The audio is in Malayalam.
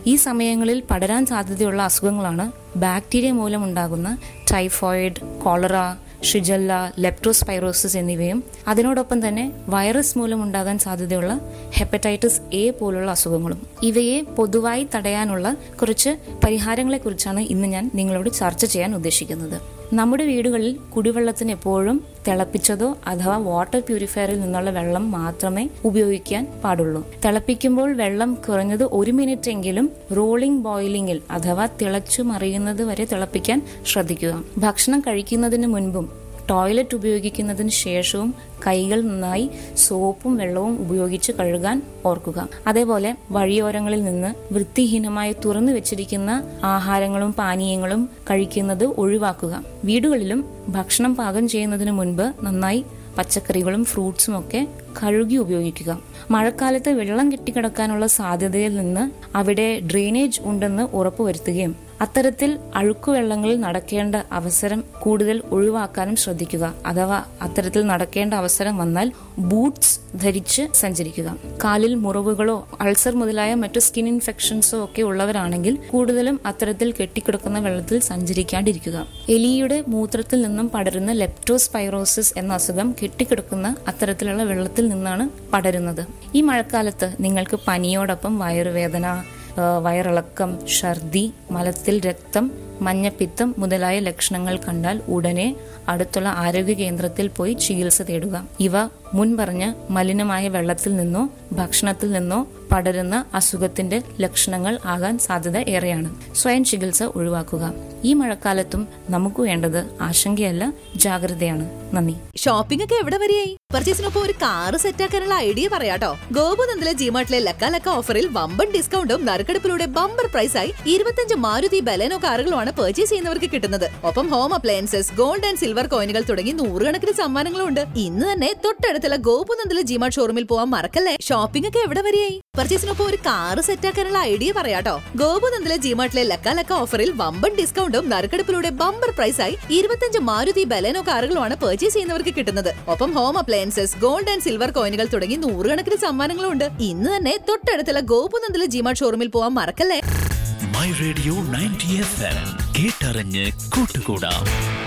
ഈ സമയങ്ങളിൽ പടരാൻ സാധ്യതയുള്ള അസുഖങ്ങളാണ് ബാക്ടീരിയ മൂലമുണ്ടാകുന്ന ടൈഫോയിഡ് കോളറ ഷിജല്ല ലെപ്റ്റോസ്പൈറോസിസ് എന്നിവയും അതിനോടൊപ്പം തന്നെ വൈറസ് മൂലമുണ്ടാകാൻ സാധ്യതയുള്ള ഹെപ്പറ്റൈറ്റിസ് എ പോലുള്ള അസുഖങ്ങളും ഇവയെ പൊതുവായി തടയാനുള്ള കുറച്ച് പരിഹാരങ്ങളെക്കുറിച്ചാണ് ഇന്ന് ഞാൻ നിങ്ങളോട് ചർച്ച ചെയ്യാൻ ഉദ്ദേശിക്കുന്നത് നമ്മുടെ വീടുകളിൽ കുടിവെള്ളത്തിന് എപ്പോഴും തിളപ്പിച്ചതോ അഥവാ വാട്ടർ പ്യൂരിഫയറിൽ നിന്നുള്ള വെള്ളം മാത്രമേ ഉപയോഗിക്കാൻ പാടുള്ളൂ തിളപ്പിക്കുമ്പോൾ വെള്ളം കുറഞ്ഞത് ഒരു മിനിറ്റ് എങ്കിലും റോളിംഗ് ബോയിലിംഗിൽ അഥവാ തിളച്ചു മറിയുന്നത് വരെ തിളപ്പിക്കാൻ ശ്രദ്ധിക്കുക ഭക്ഷണം കഴിക്കുന്നതിന് മുൻപും ടോയ്ലറ്റ് ഉപയോഗിക്കുന്നതിന് ശേഷവും കൈകൾ നന്നായി സോപ്പും വെള്ളവും ഉപയോഗിച്ച് കഴുകാൻ ഓർക്കുക അതേപോലെ വഴിയോരങ്ങളിൽ നിന്ന് വൃത്തിഹീനമായി തുറന്നു വെച്ചിരിക്കുന്ന ആഹാരങ്ങളും പാനീയങ്ങളും കഴിക്കുന്നത് ഒഴിവാക്കുക വീടുകളിലും ഭക്ഷണം പാകം ചെയ്യുന്നതിന് മുൻപ് നന്നായി പച്ചക്കറികളും ഫ്രൂട്ട്സും ഒക്കെ കഴുകി ഉപയോഗിക്കുക മഴക്കാലത്ത് വെള്ളം കെട്ടിക്കിടക്കാനുള്ള സാധ്യതയിൽ നിന്ന് അവിടെ ഡ്രെയിനേജ് ഉണ്ടെന്ന് ഉറപ്പുവരുത്തുകയും അത്തരത്തിൽ അഴുക്കുവെള്ളങ്ങളിൽ നടക്കേണ്ട അവസരം കൂടുതൽ ഒഴിവാക്കാനും ശ്രദ്ധിക്കുക അഥവാ അത്തരത്തിൽ നടക്കേണ്ട അവസരം വന്നാൽ ബൂട്ട്സ് ധരിച്ച് സഞ്ചരിക്കുക കാലിൽ മുറിവുകളോ അൾസർ മുതലായ മറ്റു സ്കിൻ ഇൻഫെക്ഷൻസോ ഒക്കെ ഉള്ളവരാണെങ്കിൽ കൂടുതലും അത്തരത്തിൽ കെട്ടിക്കിടക്കുന്ന വെള്ളത്തിൽ സഞ്ചരിക്കാണ്ടിരിക്കുക എലിയുടെ മൂത്രത്തിൽ നിന്നും പടരുന്ന ലെപ്റ്റോസ്പൈറോസിസ് എന്ന അസുഖം കെട്ടിക്കിടക്കുന്ന അത്തരത്തിലുള്ള വെള്ളത്തിൽ നിന്നാണ് പടരുന്നത് ഈ മഴക്കാലത്ത് നിങ്ങൾക്ക് പനിയോടൊപ്പം വയറുവേദന ആ, വയറിളക്കം ഛർദി മലത്തിൽ രക്തം മഞ്ഞപ്പിത്തം മുതലായ ലക്ഷണങ്ങൾ കണ്ടാൽ ഉടനെ അടുത്തുള്ള ആരോഗ്യ കേന്ദ്രത്തിൽ പോയി ചികിത്സ തേടുക ഇവ മുൻപറഞ്ഞ മലിനമായ വെള്ളത്തിൽ നിന്നോ ഭക്ഷണത്തിൽ നിന്നോ പടരുന്ന അസുഖത്തിന്റെ ലക്ഷണങ്ങൾ ആകാൻ സാധ്യത ഏറെയാണ് സ്വയം ചികിത്സ ഒഴിവാക്കുക ഈ മഴക്കാലത്തും നമുക്ക് വേണ്ടത് ആശങ്കയല്ല ജാഗ്രതയാണ് നന്ദി ഷോപ്പിംഗ് ഒക്കെ എവിടെ വരെയായി പർച്ചേസിനൊപ്പം ഒരു കാറ് സെറ്റാക്കാനുള്ള ഐഡിയ പറയാട്ടോ ഗോപുനന്ദിലെ ജിമാർട്ടിലെ ലക്ക ലക്ക ഓഫറിൽ വമ്പൻ ഡിസ്കൗണ്ടും നറുക്കെടുപ്പിലൂടെ ബമ്പർ പ്രൈസായി ഇരുപത്തഞ്ച് മാരുതി ബലേനോ കാറുകളുമാണ് പർച്ചേസ് ചെയ്യുന്നവർക്ക് കിട്ടുന്നത് ഒപ്പം home appliances gold and silver കോയിനുകൾ തുടങ്ങി നൂറുകണക്കിന് സമ്മാനങ്ങളും ഉണ്ട് ഇന്ന് തന്നെ തൊട്ടടുത്തുള്ള ഗോപുനന്ദിലെ ജിമാർട്ട് ഷോറൂമിൽ പോവാൻ മറക്കല്ലേ ഷോപ്പിംഗ് ഒക്കെ എവിടെ വരെയായി പർച്ചേസിനൊപ്പം ഒരു കാറ് സെറ്റാക്കാനുള്ള ഐഡിയ പറയാട്ടോ ഗോപുനന്ദിലെ ജിമാർട്ടിലെ ലക്ക ലക്ക ഓഫറിൽ വമ്പൻ ഡിസ്കൗണ്ടും നറുക്കെടുപ്പിലൂടെ ബമ്പർ പ്രൈസായി ഇരുപത്തഞ്ച് മാരുതി ബലേനോ കാറുകളുമാണ് പർച്ചേസ് ചെയ്യുന്നവർക്ക് കിട്ടുന്നത് ഒപ്പം home appliances gold and silver കോയിനുകൾ തുടങ്ങി നൂറുകണക്കിന് സമ്മാനങ്ങളും ഉണ്ട് ഇന്ന് തന്നെ തൊട്ടടുത്തുള്ള ഗോപുനന്ദിലെ ജിമാർട്ട് ഷോറൂമിൽ പോവാൻ മറക്കല്ലേ my radio ninety F M കേട്ടറിഞ്ഞ് കൂട്ടുകൂടാം